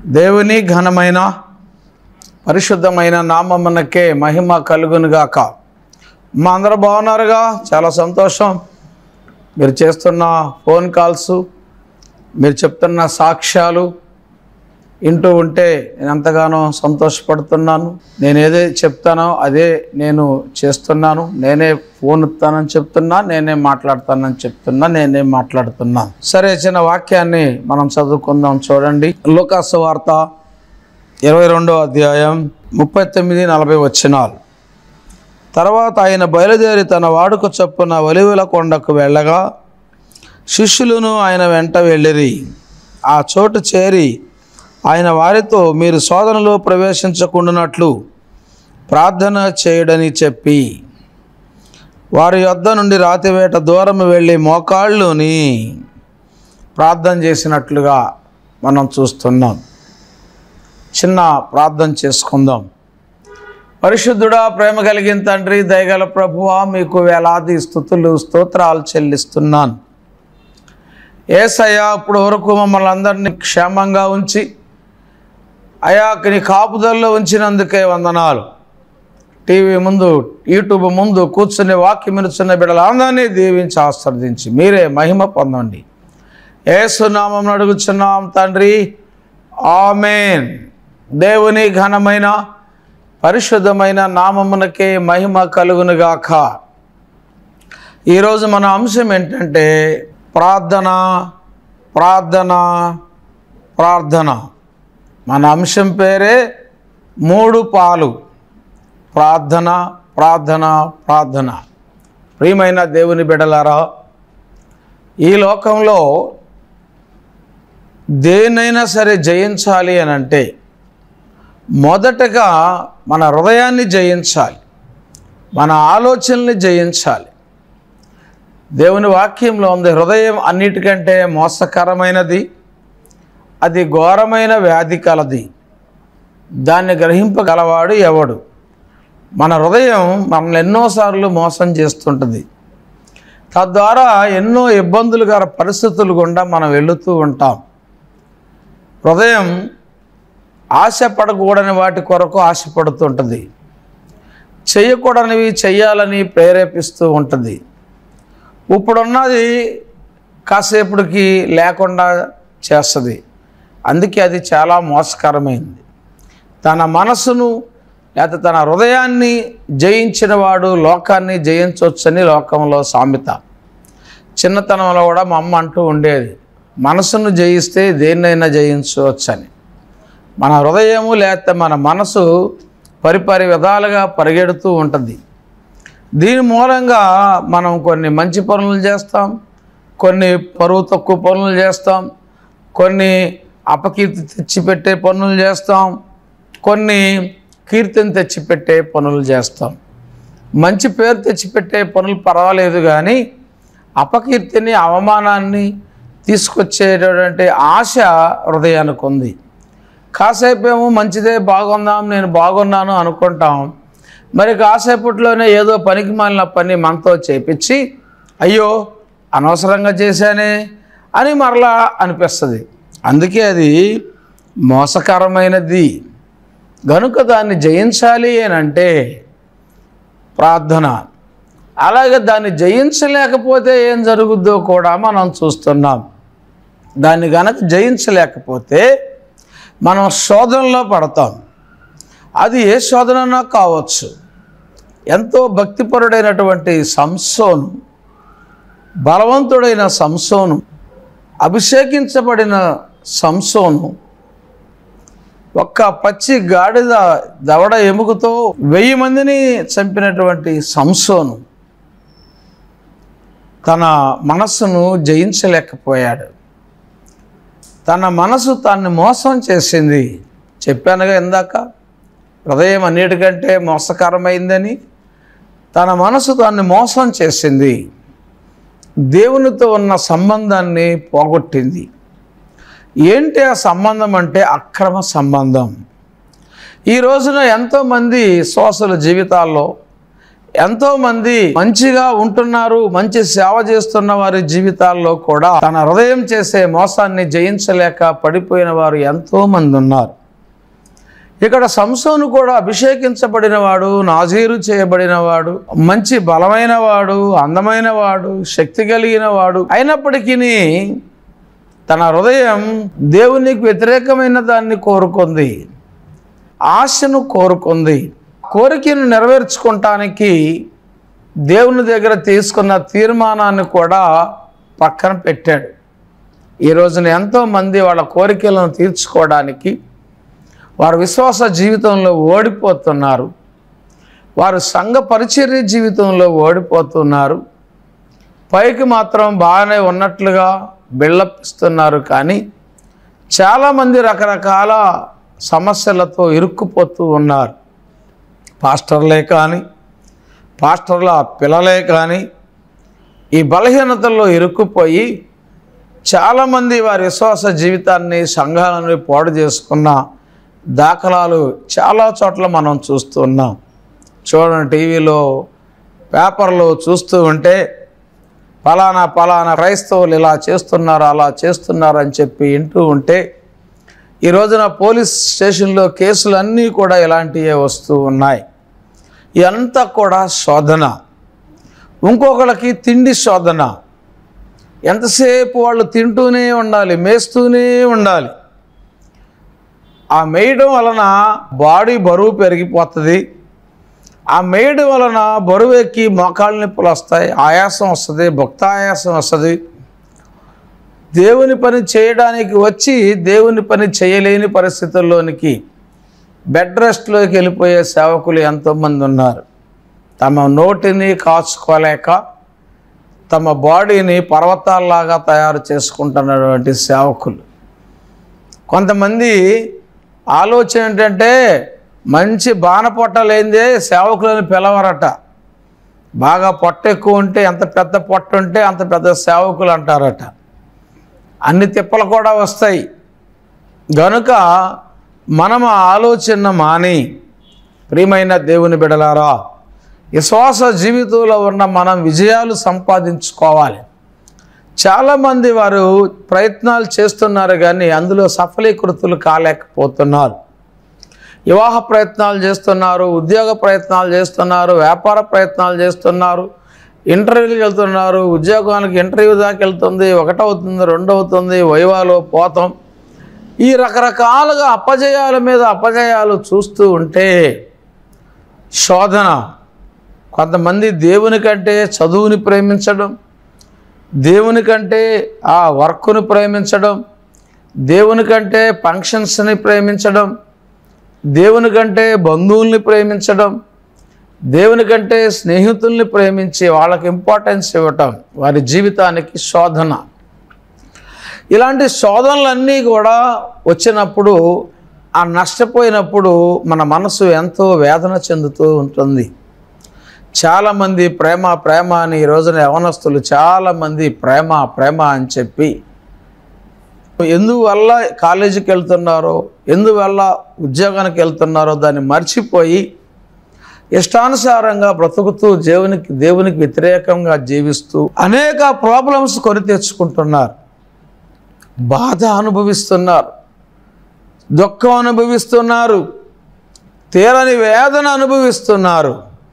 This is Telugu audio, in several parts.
దేవుని ఘనమైన పరిశుద్ధమైన నామమునకే మహిమ కలుగునుగాక మా అందరూ బాగున్నారుగా చాలా సంతోషం మీరు చేస్తున్న ఫోన్ కాల్స్ మీరు చెప్తున్న సాక్ష్యాలు వింటూ ఉంటే నేను ఎంతగానో సంతోషపడుతున్నాను నేను ఏదే చెప్తానో అదే నేను చేస్తున్నాను నేనే ఫోన్ ఇస్తానని చెప్తున్నా నేనే మాట్లాడతానని చెప్తున్నా నేనే మాట్లాడుతున్నాను సరే చిన్న వాక్యాన్ని మనం చదువుకుందాం చూడండి లోకాసు వార్త ఇరవై రెండో అధ్యాయం ముప్పై తొమ్మిది నలభై వచ్చినాలు తర్వాత ఆయన బయలుదేరి తన వాడుక చొప్పున ఒలివల కొండకు వెళ్ళగా శిష్యులను ఆయన వెంట వెళ్ళిరి ఆ చోటు చేరి ఆయన వారితో మీరు శోధనలో ప్రవేశించకుండానట్లు ప్రార్థన చేయడని చెప్పి వారి యొద్ద నుండి రాతివేట దూరం వెళ్ళి మోకాళ్ళుని ప్రార్థన చేసినట్లుగా మనం చూస్తున్నాం చిన్న ప్రార్థన చేసుకుందాం పరిశుద్ధుడా ప్రేమ కలిగిన తండ్రి దయగల ప్రభువా మీకు వేలాది స్థుతులు స్తోత్రాలు చెల్లిస్తున్నాను ఏసయ్యా ఇప్పుడు వరకు మమ్మల్ని అందరినీ క్షేమంగా ఉంచి అయా నీ కాపుదల్లో ఉంచినందుకే వందనాలు టీవీ ముందు యూట్యూబ్ ముందు కూర్చుని వాక్యం వినుచున్న బిడ్డలందరినీ దీవించి ఆస్వాదించి మీరే మహిమ పొందండి ఏసునామం అడుగుచున్నాం తండ్రి ఆమెన్ దేవుని ఘనమైన పరిశుద్ధమైన నామమునకే మహిమ కలుగునుగాక ఈరోజు మన అంశం ఏంటంటే ప్రార్థన ప్రార్థన ప్రార్థన మన అంశం పేరే మూడు పాలు ప్రార్థన ప్రార్థన ప్రార్థన ప్రియమైన దేవుని బిడలారా ఈ లోకంలో దేనైనా సరే జయించాలి అని అంటే మొదటగా మన హృదయాన్ని జయించాలి మన ఆలోచనల్ని జయించాలి దేవుని వాక్యంలో ఉంది హృదయం అన్నిటికంటే మోసకరమైనది అది ఘోరమైన వ్యాధి కలది దాన్ని గ్రహింపగలవాడు ఎవడు మన హృదయం మనల్ని ఎన్నోసార్లు మోసం చేస్తుంటుంది తద్వారా ఎన్నో ఇబ్బందులు గల పరిస్థితులు గుండా మనం వెళుతూ ఉంటాం హృదయం ఆశపడకూడని వాటి కొరకు ఆశపడుతుంటుంది చేయకూడనివి చెయ్యాలని ప్రేరేపిస్తూ ఉంటుంది ఇప్పుడున్నది కాసేపటికి లేకుండా చేస్తుంది అందుకే అది చాలా మోసకరమైంది తన మనసును లేకపోతే తన హృదయాన్ని జయించిన వాడు లోకాన్ని జయించవచ్చని లోకంలో సామెత చిన్నతనంలో కూడా మా అమ్మ అంటూ ఉండేది మనసును జయిస్తే దేన్నైనా జయించవచ్చని మన హృదయము లేకపోతే మన మనసు పరిపరి విధాలుగా పరిగెడుతూ ఉంటుంది దీని మూలంగా మనం కొన్ని మంచి పనులు చేస్తాం కొన్ని పరువు తక్కువ పనులు చేస్తాం కొన్ని అపకీర్తి తెచ్చిపెట్టే పనులు చేస్తాం కొన్ని కీర్తిని తెచ్చిపెట్టే పనులు చేస్తాం మంచి పేరు తెచ్చిపెట్టే పనులు పర్వాలేదు కానీ అపకీర్తిని అవమానాన్ని తీసుకొచ్చేటటువంటి ఆశ హృదయానికి ఉంది కాసేపు ఏమో మంచిదే బాగుందాం నేను బాగున్నాను అనుకుంటాం మరి కాసేపట్లోనే ఏదో పనికి మాలిన పని మనతో చేపించి అయ్యో అనవసరంగా చేశానే అని మరలా అనిపిస్తుంది అందుకే అది మోసకరమైనది గనుక దాన్ని జయించాలి అని అంటే ప్రార్థన అలాగే దాన్ని జయించలేకపోతే ఏం జరుగుద్దో కూడా మనం చూస్తున్నాం దాన్ని గనక జయించలేకపోతే మనం శోధనలో పడతాం అది ఏ శోధనన్నా కావచ్చు ఎంతో భక్తిపరుడైనటువంటి సంసోను బలవంతుడైన సంసోను అభిషేకించబడిన సంసోను ఒక్క పచ్చి గాడిద దవడ ఎముకతో వెయ్యి మందిని చంపినటువంటి సంసోను తన మనస్సును జయించలేకపోయాడు తన మనసు తన్ని మోసం చేసింది చెప్పానుగా ఇందాక హృదయం అన్నిటికంటే మోసకరమైందని తన మనసు దాన్ని మోసం చేసింది దేవునితో ఉన్న సంబంధాన్ని పోగొట్టింది ఏంటి ఆ సంబంధం అంటే అక్రమ సంబంధం ఈ రోజున ఎంతోమంది సోసల జీవితాల్లో ఎంతోమంది మంచిగా ఉంటున్నారు మంచి సేవ చేస్తున్న వారి జీవితాల్లో కూడా తన హృదయం చేసే మోసాన్ని జయించలేక పడిపోయిన వారు ఎంతో మంది ఉన్నారు ఇక్కడ సంసోను కూడా అభిషేకించబడిన వాడు నాజీరు చేయబడిన వాడు మంచి బలమైన వాడు అందమైన వాడు శక్తి కలిగిన వాడు అయినప్పటికీ తన హృదయం దేవునికి వ్యతిరేకమైన దాన్ని కోరుకుంది ఆశను కోరుకుంది కోరికను నెరవేర్చుకుంటానికి దేవుని దగ్గర తీసుకున్న తీర్మానాన్ని కూడా పక్కన పెట్టాడు ఈ రోజున ఎంతోమంది వాళ్ళ కోరికలను తీర్చుకోవడానికి వారు విశ్వాస జీవితంలో ఓడిపోతున్నారు వారు సంఘ పరిచర్య జీవితంలో ఓడిపోతున్నారు పైకి మాత్రం బాగానే ఉన్నట్లుగా బిళ్ళపిస్తున్నారు కానీ చాలామంది రకరకాల సమస్యలతో ఇరుక్కుపోతూ ఉన్నారు పాస్టర్లే కానీ పాస్టర్ల పిల్లలే కానీ ఈ బలహీనతల్లో ఇరుక్కుపోయి చాలామంది వారి విశ్వాస జీవితాన్ని సంఘాలను పాడు చేసుకున్న దాఖలాలు చాలా చోట్ల మనం చూస్తున్నాం చూడండి టీవీలో పేపర్లో చూస్తూ ఉంటే ఫలానా ఫలానా క్రైస్తవులు ఇలా చేస్తున్నారు అలా చేస్తున్నారు అని చెప్పి వింటూ ఉంటే ఈ రోజున పోలీస్ స్టేషన్లో కేసులు అన్నీ కూడా ఇలాంటివే వస్తూ ఉన్నాయి ఇదంతా కూడా శోధన ఇంకొకళ్ళకి తిండి శోధన ఎంతసేపు వాళ్ళు తింటూనే ఉండాలి మేస్తూనే ఉండాలి ఆ మేయడం వలన బాడీ బరువు పెరిగిపోతుంది ఆ మేయడం వలన బరువు ఎక్కి మోకాళ్ళ నొప్పులు వస్తాయి ఆయాసం వస్తుంది భక్త ఆయాసం వస్తుంది దేవుని పని చేయడానికి వచ్చి దేవుని పని చేయలేని పరిస్థితుల్లోనికి బెడ్ రెస్ట్లోకి వెళ్ళిపోయే సేవకులు ఎంతోమంది ఉన్నారు తమ నోటిని కాచుకోలేక తమ బాడీని పర్వతాల్లాగా తయారు చేసుకుంటున్నటువంటి సేవకులు కొంతమంది ఆలోచన ఏంటంటే మంచి బాణ పొట్ట లేనిదే సేవకులను పిలవరట బాగా పొట్ట ఎక్కువ ఉంటే ఎంత పెద్ద పొట్ట ఉంటే అంత పెద్ద సేవకులు అంటారట అన్ని తిప్పలు కూడా వస్తాయి గనుక మనం ఆ ఆలోచన మాని ప్రియమైన దేవుని బిడలారా విశ్వాస జీవితంలో ఉన్న మనం విజయాలు సంపాదించుకోవాలి చాలామంది వారు ప్రయత్నాలు చేస్తున్నారు కానీ అందులో సఫలీకృతులు కాలేకపోతున్నారు వివాహ ప్రయత్నాలు చేస్తున్నారు ఉద్యోగ ప్రయత్నాలు చేస్తున్నారు వ్యాపార ప్రయత్నాలు చేస్తున్నారు ఇంటర్వ్యూకి వెళ్తున్నారు ఉద్యోగానికి ఇంటర్వ్యూ దాకా వెళ్తుంది ఒకటవుతుంది రెండవుతుంది వైవాలో పోతాం ఈ రకరకాలుగా అపజయాల మీద అపజయాలు చూస్తూ ఉంటే శోధన కొంతమంది దేవుని కంటే చదువుని ప్రేమించడం దేవుని కంటే ఆ వర్క్ను ప్రేమించడం దేవుని కంటే ఫంక్షన్స్ని ప్రేమించడం దేవుని కంటే బంధువుల్ని ప్రేమించడం దేవుని కంటే స్నేహితుల్ని ప్రేమించి వాళ్ళకి ఇంపార్టెన్స్ ఇవ్వటం వారి జీవితానికి శోధన ఇలాంటి శోధనలన్నీ కూడా వచ్చినప్పుడు ఆ నష్టపోయినప్పుడు మన మనసు ఎంతో వేదన చెందుతూ ఉంటుంది చాలామంది ప్రేమ ప్రేమ అని ఈ రోజున యవనస్తులు చాలామంది ప్రేమ ప్రేమ అని చెప్పి ఎందువల్ల కాలేజీకి వెళ్తున్నారో ఎందువల్ల ఉద్యోగానికి వెళ్తున్నారో దాన్ని మర్చిపోయి ఇష్టానుసారంగా బ్రతుకుతూ దేవునికి దేవునికి వ్యతిరేకంగా జీవిస్తూ అనేక ప్రాబ్లమ్స్ కొని తెచ్చుకుంటున్నారు బాధ అనుభవిస్తున్నారు దుఃఖం అనుభవిస్తున్నారు తీరని వేదన అనుభవిస్తున్నారు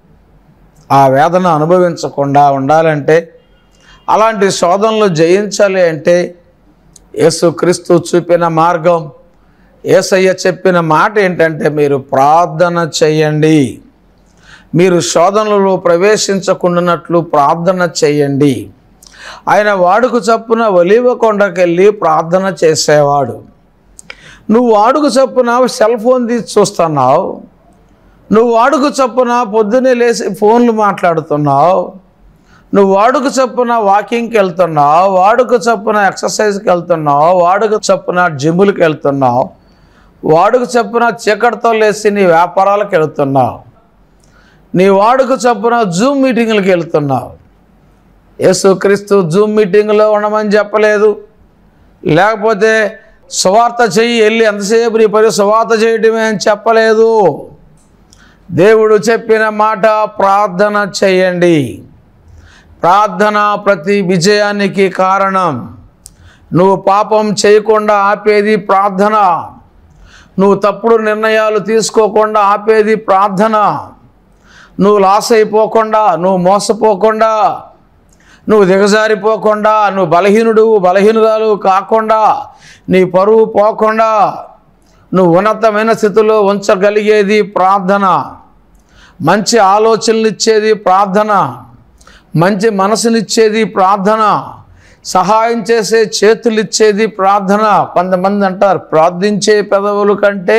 ఆ వేదన అనుభవించకుండా ఉండాలంటే అలాంటి శోధనలు జయించాలి అంటే యేసుక్రీస్తు చూపిన మార్గం ఏసయ్య చెప్పిన మాట ఏంటంటే మీరు ప్రార్థన చేయండి మీరు శోధనలో ప్రవేశించకుండానట్లు ప్రార్థన చేయండి ఆయన వాడుకు చప్పున ఒలివ కొండకెళ్ళి ప్రార్థన చేసేవాడు నువ్వు వాడుకు చప్పున సెల్ ఫోన్ తీసి చూస్తున్నావు నువ్వు వాడుకు చప్పున పొద్దున్నే లేచి ఫోన్లు మాట్లాడుతున్నావు నువ్వు వాడుకు చప్పున వాకింగ్కి వెళ్తున్నావు వాడుకు చప్పున ఎక్సర్సైజ్కి వెళ్తున్నావు వాడుకు చప్పున జిమ్ములకి వెళ్తున్నావు వాడుకు చప్పున చీకటితో లేచి నీ వ్యాపారాలకు వెళ్తున్నావు నీ వాడుకు చప్పున జూమ్ మీటింగ్లకు వెళ్తున్నావు యేసుక్రీస్తు జూమ్ మీటింగ్లో ఉండమని చెప్పలేదు లేకపోతే సువార్త చెయ్యి వెళ్ళి ఎంతసేపు నీ పని సువార్త చేయటమే అని చెప్పలేదు దేవుడు చెప్పిన మాట ప్రార్థన చేయండి ప్రార్థన ప్రతి విజయానికి కారణం నువ్వు పాపం చేయకుండా ఆపేది ప్రార్థన నువ్వు తప్పుడు నిర్ణయాలు తీసుకోకుండా ఆపేది ప్రార్థన నువ్వు లాస్ అయిపోకుండా నువ్వు మోసపోకుండా నువ్వు దిగజారిపోకుండా నువ్వు బలహీనుడు బలహీనురాలు కాకుండా నీ పరువు పోకుండా నువ్వు ఉన్నతమైన స్థితిలో ఉంచగలిగేది ప్రార్థన మంచి ఆలోచనలు ఇచ్చేది ప్రార్థన మంచి మనసునిచ్చేది ప్రార్థన సహాయం చేసే చేతులు ఇచ్చేది ప్రార్థన కొంతమంది అంటారు ప్రార్థించే పెదవుల కంటే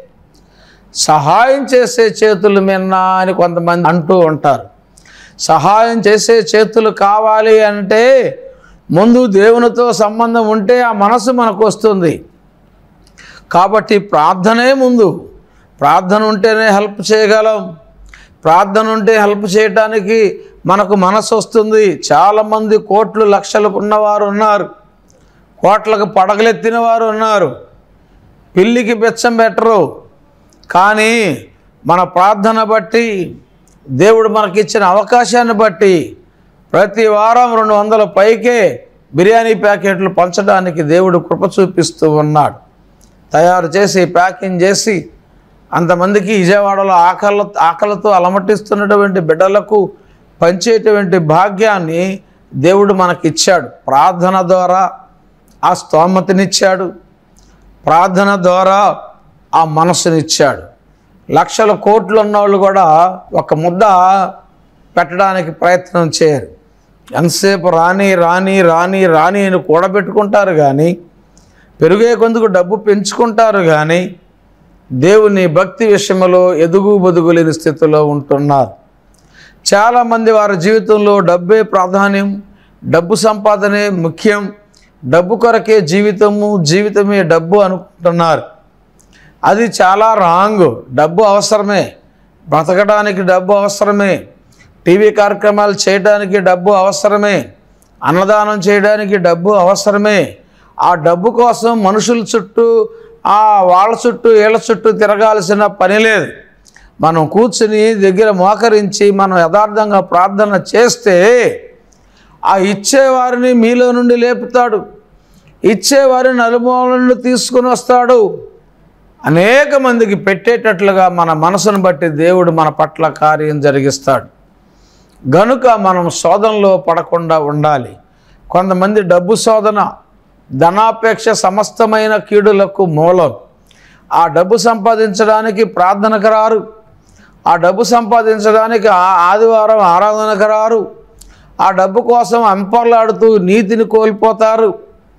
సహాయం చేసే చేతులు మిన్నా అని కొంతమంది అంటూ ఉంటారు సహాయం చేసే చేతులు కావాలి అంటే ముందు దేవునితో సంబంధం ఉంటే ఆ మనసు మనకు వస్తుంది కాబట్టి ప్రార్థనే ముందు ప్రార్థన ఉంటేనే హెల్ప్ చేయగలం ప్రార్థన ఉంటే హెల్ప్ చేయటానికి మనకు మనసు వస్తుంది చాలామంది కోట్లు లక్షలు ఉన్నవారు ఉన్నారు కోట్లకు పడగలెత్తిన వారు ఉన్నారు పిల్లికి బెచ్చం పెట్టరు కానీ మన ప్రార్థన బట్టి దేవుడు మనకిచ్చిన అవకాశాన్ని బట్టి ప్రతి వారం రెండు వందల పైకే బిర్యానీ ప్యాకెట్లు పంచడానికి దేవుడు కృప చూపిస్తూ ఉన్నాడు తయారు చేసి ప్యాకింగ్ చేసి అంతమందికి విజయవాడలో ఆకలి ఆకలితో అలమటిస్తున్నటువంటి బిడ్డలకు పంచేటువంటి భాగ్యాన్ని దేవుడు మనకిచ్చాడు ప్రార్థన ద్వారా ఆ స్తోమతనిచ్చాడు ప్రార్థన ద్వారా ఆ మనసునిచ్చాడు లక్షల కోట్లు ఉన్నవాళ్ళు కూడా ఒక ముద్ద పెట్టడానికి ప్రయత్నం చేయరు ఎంతసేపు రాని రాని రాని రాని అని కూడబెట్టుకుంటారు కానీ పెరిగే కొందుకు డబ్బు పెంచుకుంటారు కానీ దేవుని భక్తి విషయంలో ఎదుగు బదుగు లేని స్థితిలో ఉంటున్నారు చాలామంది వారి జీవితంలో డబ్బే ప్రాధాన్యం డబ్బు సంపాదనే ముఖ్యం డబ్బు కొరకే జీవితము జీవితమే డబ్బు అనుకుంటున్నారు అది చాలా రాంగ్ డబ్బు అవసరమే బ్రతకడానికి డబ్బు అవసరమే టీవీ కార్యక్రమాలు చేయడానికి డబ్బు అవసరమే అన్నదానం చేయడానికి డబ్బు అవసరమే ఆ డబ్బు కోసం మనుషుల చుట్టూ ఆ వాళ్ళ చుట్టూ వీళ్ళ చుట్టూ తిరగాల్సిన పని లేదు మనం కూర్చుని దగ్గర మోకరించి మనం యథార్థంగా ప్రార్థన చేస్తే ఆ ఇచ్చేవారిని మీలో నుండి లేపుతాడు ఇచ్చేవారిని నలుమూల నుండి తీసుకుని వస్తాడు అనేక మందికి పెట్టేటట్లుగా మన మనసును బట్టి దేవుడు మన పట్ల కార్యం జరిగిస్తాడు గనుక మనం శోధనలో పడకుండా ఉండాలి కొంతమంది డబ్బు శోధన ధనాపేక్ష సమస్తమైన కీడులకు మూలం ఆ డబ్బు సంపాదించడానికి ప్రార్థనకు రారు ఆ డబ్బు సంపాదించడానికి ఆ ఆదివారం ఆరాధనకు రారు ఆ డబ్బు కోసం అంపర్లాడుతూ నీతిని కోల్పోతారు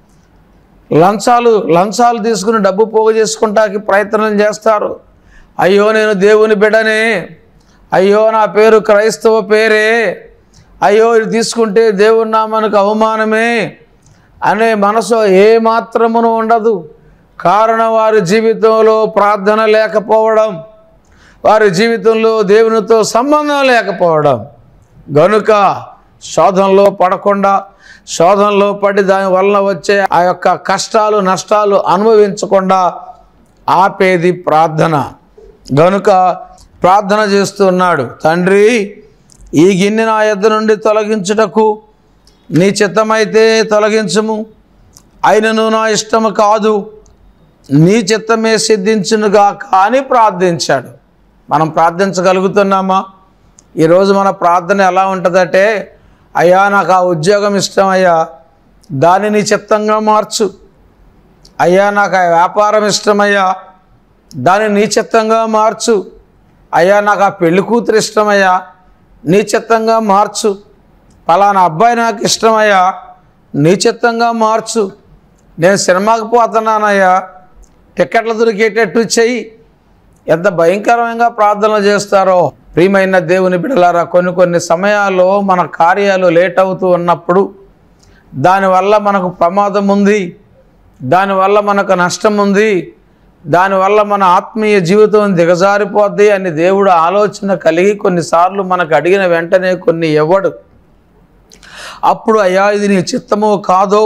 లంచాలు లంచాలు తీసుకుని డబ్బు పోగు చేసుకుంటానికి ప్రయత్నం చేస్తారు అయ్యో నేను దేవుని బిడ్డనే అయ్యో నా పేరు క్రైస్తవ పేరే అయ్యో ఇది తీసుకుంటే దేవుని నామానికి అవమానమే అనే మనసు ఏ మాత్రమును ఉండదు కారణం వారి జీవితంలో ప్రార్థన లేకపోవడం వారి జీవితంలో దేవునితో సంబంధం లేకపోవడం గనుక శోధనలో పడకుండా శోధనలో పడి దాని వలన వచ్చే ఆ యొక్క కష్టాలు నష్టాలు అనుభవించకుండా ఆపేది ప్రార్థన గనుక ప్రార్థన చేస్తున్నాడు తండ్రి ఈ గిన్నె నా యొద్ద నుండి తొలగించుటకు నీ చిత్తమైతే తొలగించుము అయినను నా ఇష్టము కాదు నీ చిత్తమే సిద్ధించునుగా కానీ ప్రార్థించాడు మనం ప్రార్థించగలుగుతున్నామా ఈరోజు మన ప్రార్థన ఎలా ఉంటుందంటే అయ్యా నాకు ఆ ఉద్యోగం ఇష్టం అయ్యా దాన్ని నీ చిత్తంగా మార్చు అయ్యా నాకు ఆ వ్యాపారం ఇష్టమయ్యా దాన్ని నీ చిత్తంగా మార్చు అయ్యా నాకు ఆ పెళ్లి కూతురు ఇష్టమయ్యా నీ చిత్తంగా మార్చు పలానా అబ్బాయి నాకు ఇష్టమయ్యా నీ చిత్తంగా మార్చు నేను సినిమాకి పోతున్నానయ్యా టికెట్లు దొరికేటట్టు చెయ్యి ఎంత భయంకరంగా ప్రార్థనలు చేస్తారో ప్రియమైన దేవుని బిడలారా కొన్ని కొన్ని సమయాల్లో మన కార్యాలు లేట్ అవుతూ ఉన్నప్పుడు దానివల్ల మనకు ప్రమాదం ఉంది దానివల్ల మనకు నష్టం ఉంది దానివల్ల మన ఆత్మీయ జీవితం దిగజారిపోద్ది అని దేవుడు ఆలోచన కలిగి కొన్నిసార్లు మనకు అడిగిన వెంటనే కొన్ని ఇవ్వడు అప్పుడు అయ్యా ఇది నీ చిత్తమో కాదో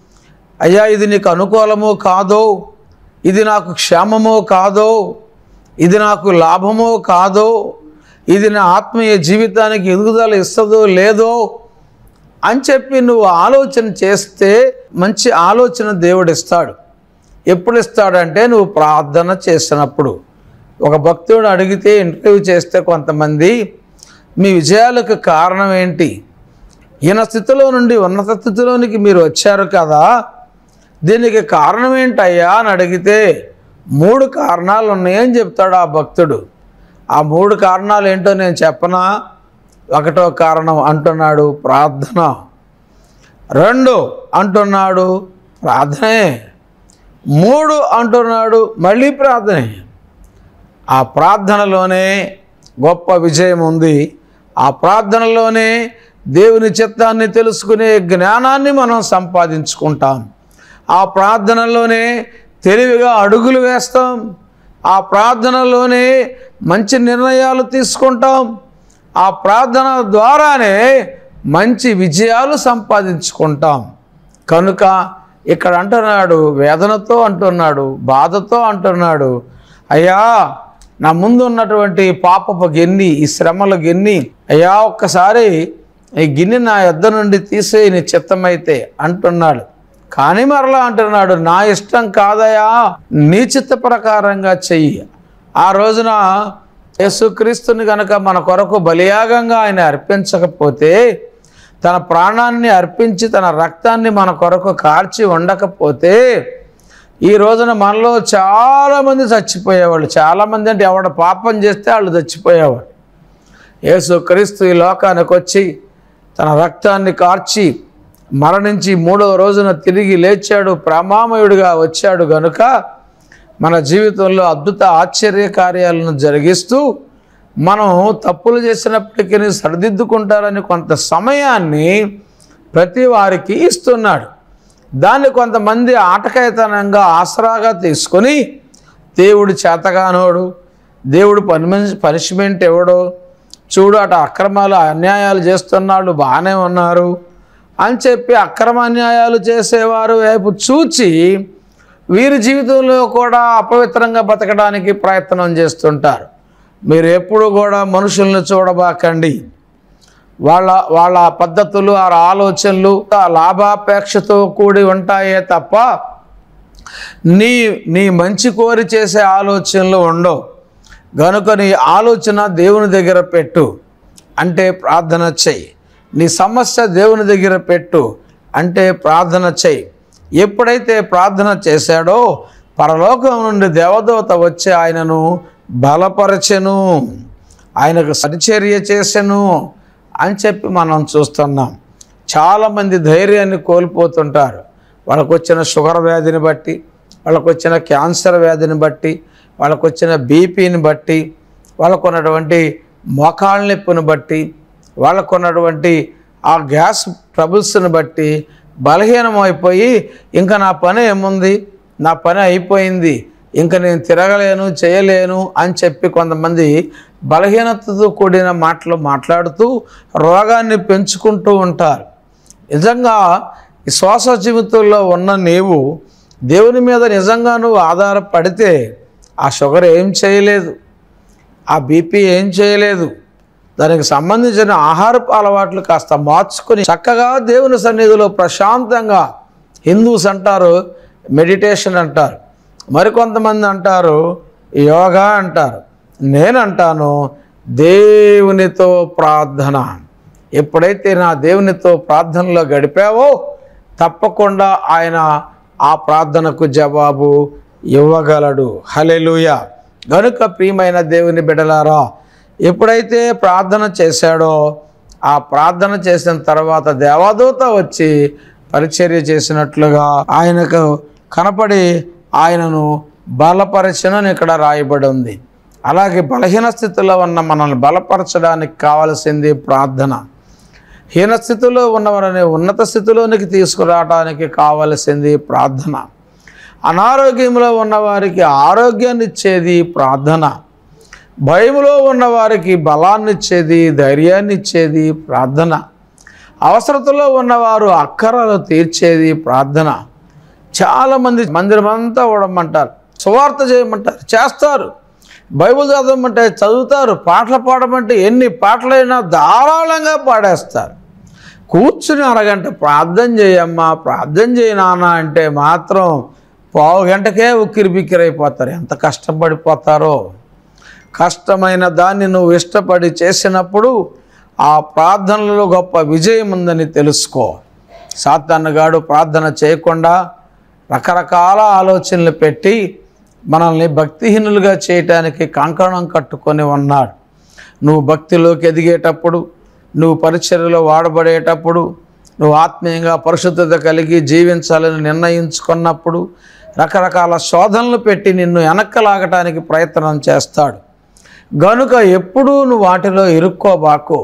అయ్యా ఇది నీకు అనుకూలమో కాదో ఇది నాకు క్షేమమో కాదో ఇది నాకు లాభమో కాదో ఇది నా ఆత్మీయ జీవితానికి ఎదుగుదల ఇస్తుందో లేదో అని చెప్పి నువ్వు ఆలోచన చేస్తే మంచి ఆలోచన దేవుడు ఇస్తాడు ఎప్పుడు ఇస్తాడంటే నువ్వు ప్రార్థన చేసినప్పుడు ఒక భక్తుడు అడిగితే ఇంటర్వ్యూ చేస్తే కొంతమంది మీ విజయాలకు కారణం ఏంటి ఈయన స్థితిలో నుండి ఉన్నత స్థితిలోనికి మీరు వచ్చారు కదా దీనికి కారణం ఏంటయ్యా అని అడిగితే మూడు కారణాలు ఉన్నాయని చెప్తాడు ఆ భక్తుడు ఆ మూడు కారణాలు ఏంటో నేను చెప్పనా ఒకటో కారణం అంటున్నాడు ప్రార్థన రెండు అంటున్నాడు ప్రార్థనే మూడు అంటున్నాడు మళ్ళీ ప్రార్థనే ఆ ప్రార్థనలోనే గొప్ప విజయం ఉంది ఆ ప్రార్థనలోనే దేవుని చిత్తాన్ని తెలుసుకునే జ్ఞానాన్ని మనం సంపాదించుకుంటాం ఆ ప్రార్థనలోనే తెలివిగా అడుగులు వేస్తాం ఆ ప్రార్థనలోనే మంచి నిర్ణయాలు తీసుకుంటాం ఆ ప్రార్థన ద్వారానే మంచి విజయాలు సంపాదించుకుంటాం కనుక ఇక్కడ అంటున్నాడు వేదనతో అంటున్నాడు బాధతో అంటున్నాడు అయ్యా నా ముందు ఉన్నటువంటి పాపపు గిన్ని ఈ శ్రమల గిన్ని అయ్యా ఒక్కసారి ఈ గిన్నె నా యొద్ద నుండి తీసేయి నీ చిత్తమైతే అంటున్నాడు కానీ మరలా అంటున్నాడు నా ఇష్టం కాదయా నీ చిత్త ప్రకారంగా చెయ్యి ఆ రోజున యేసుక్రీస్తుని గనక మన కొరకు బలియాగంగా ఆయన అర్పించకపోతే తన ప్రాణాన్ని అర్పించి తన రక్తాన్ని మన కొరకు కార్చి ఉండకపోతే ఈ రోజున మనలో చాలామంది చచ్చిపోయేవాళ్ళు చాలామంది అంటే ఎవడ పాపం చేస్తే వాళ్ళు చచ్చిపోయేవాళ్ళు యేసు క్రీస్తు ఈ లోకానికి వచ్చి తన రక్తాన్ని కార్చి మరణించి మూడవ రోజున తిరిగి లేచాడు ప్రామామయుడిగా వచ్చాడు గనుక మన జీవితంలో అద్భుత ఆశ్చర్య కార్యాలను జరిగిస్తూ మనం తప్పులు చేసినప్పటికీ సరిదిద్దుకుంటారని కొంత సమయాన్ని ప్రతి వారికి ఇస్తున్నాడు దాన్ని కొంతమంది ఆటకాయతనంగా ఆసరాగా తీసుకొని దేవుడు చేతగానోడు దేవుడు పని పనిష్మెంట్ ఇవ్వడు చూడు అటు అక్రమాలు అన్యాయాలు చేస్తున్నాళ్ళు బాగానే ఉన్నారు అని చెప్పి అక్రమ అన్యాయాలు చేసేవారు వైపు చూచి వీరి జీవితంలో కూడా అపవిత్రంగా బతకడానికి ప్రయత్నం చేస్తుంటారు మీరు ఎప్పుడు కూడా మనుషుల్ని చూడబాకండి వాళ్ళ వాళ్ళ పద్ధతులు ఆ ఆలోచనలు ఆ లాభాపేక్షతో కూడి ఉంటాయే తప్ప నీ నీ మంచి కోరి చేసే ఆలోచనలు ఉండవు గనుక నీ ఆలోచన దేవుని దగ్గర పెట్టు అంటే ప్రార్థన చెయ్యి నీ సమస్య దేవుని దగ్గర పెట్టు అంటే ప్రార్థన చెయ్యి ఎప్పుడైతే ప్రార్థన చేశాడో పరలోకం నుండి దేవదూత వచ్చి ఆయనను బలపరచెను ఆయనకు పరిచర్య చేసెను అని చెప్పి మనం చూస్తున్నాం చాలామంది ధైర్యాన్ని కోల్పోతుంటారు వాళ్ళకు వచ్చిన షుగర్ వ్యాధిని బట్టి వాళ్ళకు వచ్చిన క్యాన్సర్ వ్యాధిని బట్టి వాళ్ళకు వచ్చిన బీపీని బట్టి వాళ్ళకు ఉన్నటువంటి మోకాళ్ళ నొప్పిని బట్టి వాళ్ళకు ఉన్నటువంటి ఆ గ్యాస్ ట్రబుల్స్ని బట్టి బలహీనం అయిపోయి ఇంకా నా పని ఏముంది నా పని అయిపోయింది ఇంకా నేను తిరగలేను చేయలేను అని చెప్పి కొంతమంది బలహీనతతో కూడిన మాటలు మాట్లాడుతూ రోగాన్ని పెంచుకుంటూ ఉంటారు నిజంగా ఈ శ్వాస జీవితంలో ఉన్న నీవు దేవుని మీద నిజంగా నువ్వు ఆధారపడితే ఆ షుగర్ ఏం చేయలేదు ఆ బీపీ ఏం చేయలేదు దానికి సంబంధించిన ఆహారపు అలవాట్లు కాస్త మార్చుకొని చక్కగా దేవుని సన్నిధిలో ప్రశాంతంగా హిందూస్ అంటారు మెడిటేషన్ అంటారు మరికొంతమంది అంటారు యోగా అంటారు నేను అంటాను దేవునితో ప్రార్థన ఎప్పుడైతే నా దేవునితో ప్రార్థనలో గడిపావో తప్పకుండా ఆయన ఆ ప్రార్థనకు జవాబు ఇవ్వగలడు హలెలుయ గనుక ప్రియమైన దేవుని బిడలారా ఎప్పుడైతే ప్రార్థన చేశాడో ఆ ప్రార్థన చేసిన తర్వాత దేవదూత వచ్చి పరిచర్య చేసినట్లుగా ఆయనకు కనపడి ఆయనను బలపరచనని ఇక్కడ రాయబడి ఉంది అలాగే బలహీన స్థితిలో ఉన్న మనల్ని బలపరచడానికి కావలసింది ప్రార్థన హీన స్థితిలో ఉన్నవారిని ఉన్నత స్థితిలోనికి తీసుకురావడానికి కావలసింది ప్రార్థన అనారోగ్యంలో ఉన్నవారికి ఆరోగ్యాన్ని ఇచ్చేది ప్రార్థన భయములో ఉన్నవారికి బలాన్ని ఇచ్చేది ధైర్యాన్ని ఇచ్చేది ప్రార్థన అవసరతలో ఉన్నవారు అక్కరలు తీర్చేది ప్రార్థన చాలామంది మందిరం అంతా ఓడమంటారు సువార్త చేయమంటారు చేస్తారు బైబిల్ చదవమంటే చదువుతారు పాటలు పాడమంటే ఎన్ని పాటలైనా ధారాళంగా పాడేస్తారు కూర్చుని అరగంట ప్రార్థన చేయమ్మా ప్రార్థన చేయి నాన్న అంటే మాత్రం పావు గంటకే ఉక్కిరి బిక్కిరైపోతారు ఎంత కష్టపడిపోతారో కష్టమైన దాన్ని నువ్వు ఇష్టపడి చేసినప్పుడు ఆ ప్రార్థనలో గొప్ప విజయం ఉందని తెలుసుకో సాతాన్నగాడు ప్రార్థన చేయకుండా రకరకాల ఆలోచనలు పెట్టి మనల్ని భక్తిహీనులుగా చేయటానికి కంకణం కట్టుకొని ఉన్నాడు నువ్వు భక్తిలోకి ఎదిగేటప్పుడు నువ్వు పరిచర్యలో వాడబడేటప్పుడు నువ్వు ఆత్మీయంగా పరిశుద్ధత కలిగి జీవించాలని నిర్ణయించుకున్నప్పుడు రకరకాల శోధనలు పెట్టి నిన్ను వెనక్కలాగటానికి ప్రయత్నం చేస్తాడు గనుక ఎప్పుడూ నువ్వు వాటిలో ఇరుక్కోబాకు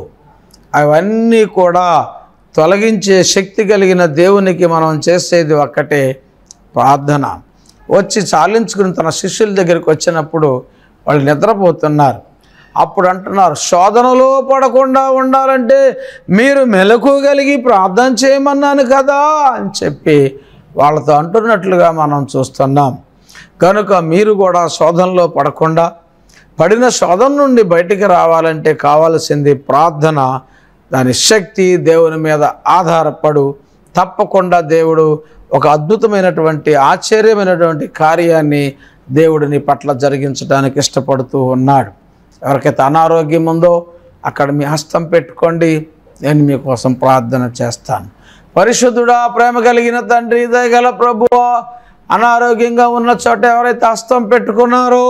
అవన్నీ కూడా తొలగించే శక్తి కలిగిన దేవునికి మనం చేసేది ఒక్కటే ప్రార్థన వచ్చి చాలించుకుని తన శిష్యుల దగ్గరికి వచ్చినప్పుడు వాళ్ళు నిద్రపోతున్నారు అప్పుడు అంటున్నారు శోధనలో పడకుండా ఉండాలంటే మీరు మెలకుగలిగి ప్రార్థన చేయమన్నాను కదా అని చెప్పి వాళ్ళతో అంటున్నట్లుగా మనం చూస్తున్నాం కనుక మీరు కూడా శోధనలో పడకుండా పడిన శోధన నుండి బయటికి రావాలంటే కావాల్సింది ప్రార్థన దాని శక్తి దేవుని మీద ఆధారపడు తప్పకుండా దేవుడు ఒక అద్భుతమైనటువంటి ఆశ్చర్యమైనటువంటి కార్యాన్ని దేవుడు నీ పట్ల జరిగించడానికి ఇష్టపడుతూ ఉన్నాడు ఎవరికైతే అనారోగ్యం ఉందో అక్కడ మీ హస్తం పెట్టుకోండి నేను మీకోసం ప్రార్థన చేస్తాను పరిశుద్ధుడా ప్రేమ కలిగిన తండ్రి దయగల ప్రభువా అనారోగ్యంగా ఉన్న చోట ఎవరైతే హస్తం పెట్టుకున్నారో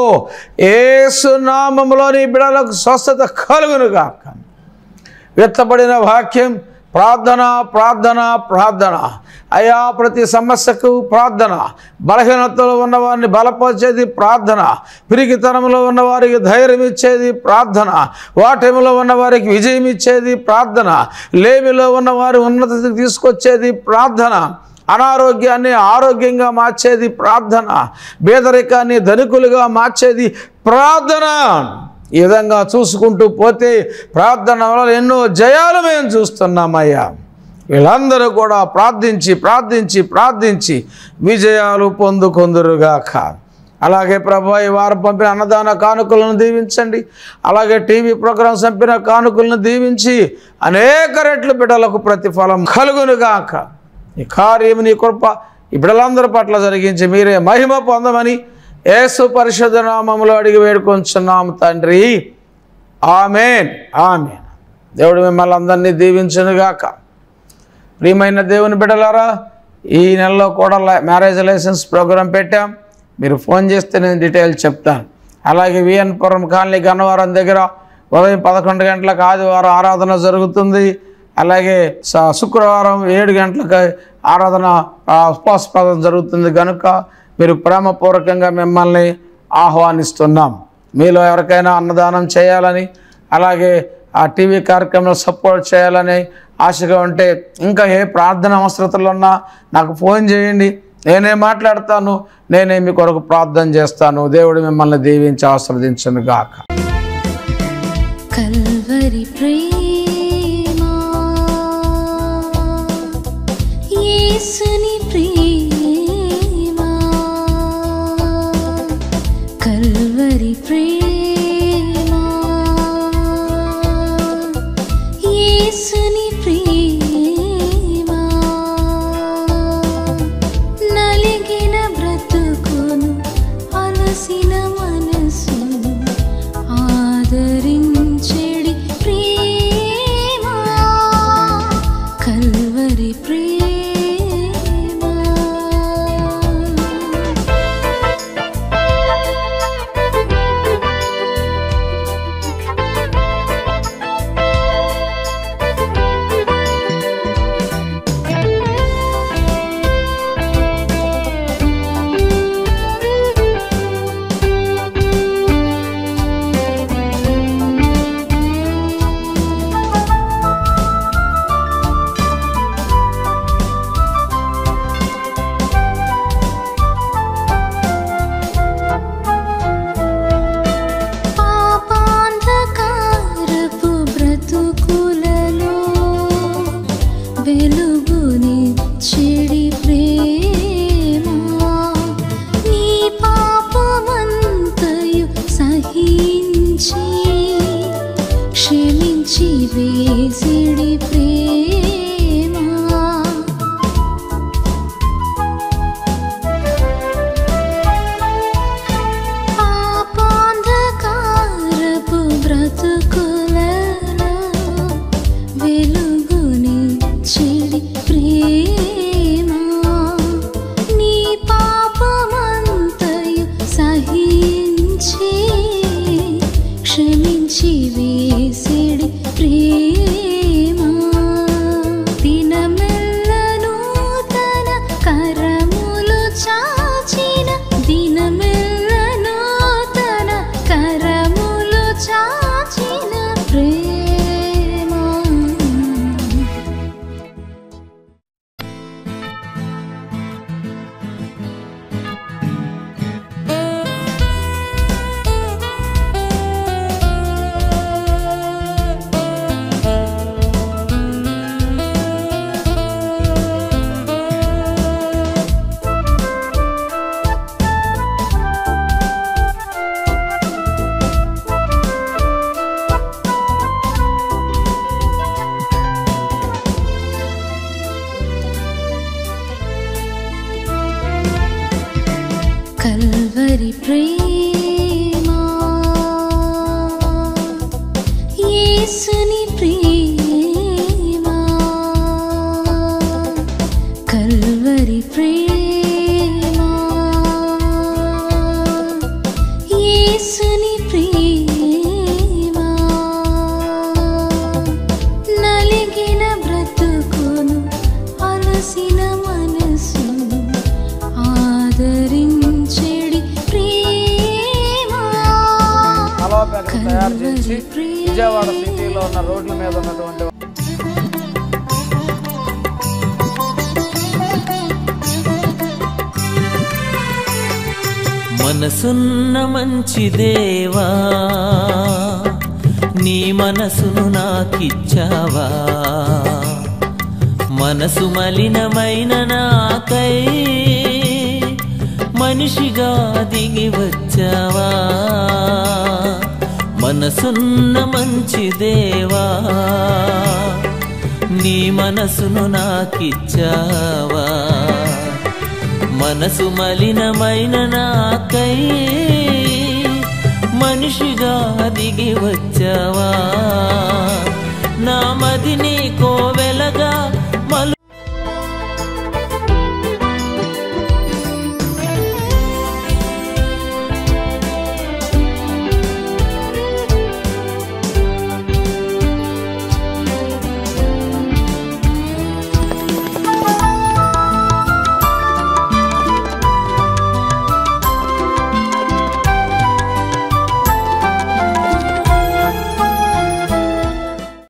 ఏసు నామములో నీ బిడలకు స్వస్థత కలుగునుగా విత్తబడిన వాక్యం ప్రార్థన ప్రార్థన ప్రార్థన అయా ప్రతి సమస్యకు ప్రార్థన బలహీనతలో ఉన్నవారిని బలపరిచేది ప్రార్థన పిరిగితనంలో ఉన్నవారికి ధైర్యం ఇచ్చేది ప్రార్థన వాటమిలో ఉన్నవారికి విజయం ఇచ్చేది ప్రార్థన లేమిలో ఉన్నవారి ఉన్నతికి తీసుకొచ్చేది ప్రార్థన అనారోగ్యాన్ని ఆరోగ్యంగా మార్చేది ప్రార్థన పేదరికాన్ని ధనికులుగా మార్చేది ప్రార్థన ఈ విధంగా చూసుకుంటూ పోతే ప్రార్థన వల్ల ఎన్నో జయాలు మేము చూస్తున్నామయ్యా వీళ్ళందరూ కూడా ప్రార్థించి ప్రార్థించి ప్రార్థించి విజయాలు పొందుకొందురుగాక అలాగే ప్రభు ఈ వారం పంపిన అన్నదాన కానుకలను దీవించండి అలాగే టీవీ ప్రోగ్రామ్స్ పంపిన కానుకలను దీవించి అనేక రెట్లు బిడ్డలకు ప్రతిఫలం కలుగునుగాక ఈ కార్యం నీ కృప ఈ బిడ్డలందరి పట్ల జరిగించి మీరే మహిమ పొందమని యేసు పరిశుద్ధ నామములో అడిగి వేడుకొంచున్నాము తండ్రి ఆమెన్ ఆమెన్ దేవుడు మిమ్మల్ని అందరినీ దీవించునుగాక ప్రియమైన దేవుని బిడ్డలారా ఈ నెలలో కూడా లై- మ్యారేజ్ లైసెన్స్ ప్రోగ్రాం పెట్టాం మీరు ఫోన్ చేస్తే నేను డీటెయిల్స్ చెప్తాను అలాగే విఎన్పురం కాలనీ గన్నవరం దగ్గర ఉదయం పదకొండు గంటలకు ఆదివారం ఆరాధన జరుగుతుంది అలాగే స- శుక్రవారం ఏడు గంటలకు ఆరాధన ఆ, ఉపవాసపదం జరుగుతుంది కనుక మీరు ప్రేమపూర్వకంగా మిమ్మల్ని ఆహ్వానిస్తున్నాం మీలో ఎవరికైనా అన్నదానం చేయాలని అలాగే ఆ టీవీ కార్యక్రమంలో సపోర్ట్ చేయాలని ఆశగా ఉంటే ఇంకా ఏ ప్రార్థన అవసరతలు ఉన్నా నాకు ఫోన్ చేయండి నేనే మాట్లాడతాను నేనే మీ కొరకు ప్రార్థన చేస్తాను దేవుడు మిమ్మల్ని దీవించి ఆస్వాదించను గాక కల్వరి ప్రేమ యేసుని ప్రేమ కల్వరి ప్రేమ యేసుని ప్రేమ నలిగిన బ్రతుకును అలసిన మనసును ఆదరించెడి ప్రేమ క్షమించి వేసిడి ప్రేమ పాపాంధకారపు బ్రతుకులలో వెలుగుని చెడి ప్రేమ నీ పాపమంతయు సహించి క్షమించి వేసిడి ప్రేమ దినమెల్లను తన కరములు చాచిన దినమెల్లను తన కరములు చాచిన ప్రేమ కల్వరి ప్రేమ యేసుని ప్రేమ కల్వరి ప్రేమ యేసుని ప్రేమ నలిగిన బ్రతుకును అలసిన మనసును ఆదరించెడి ప్రేమ హలో ప్యాకెట్ తయారు చేసి విజయవాడ సిటీలో ఉన్న రోడ్ల మీద ఉన్నటువంటి మనసున్న మంచి దేవా నీ మనసును నాకిచ్చావా మనసు మలినమైన నాకై మనిషిగా దిగి వచ్చావా మనసున్న మంచి దేవా నీ మనసును నాకిచ్చావా మనసు మలినమైన నాకై మనిషిగా దిగి వచ్చావా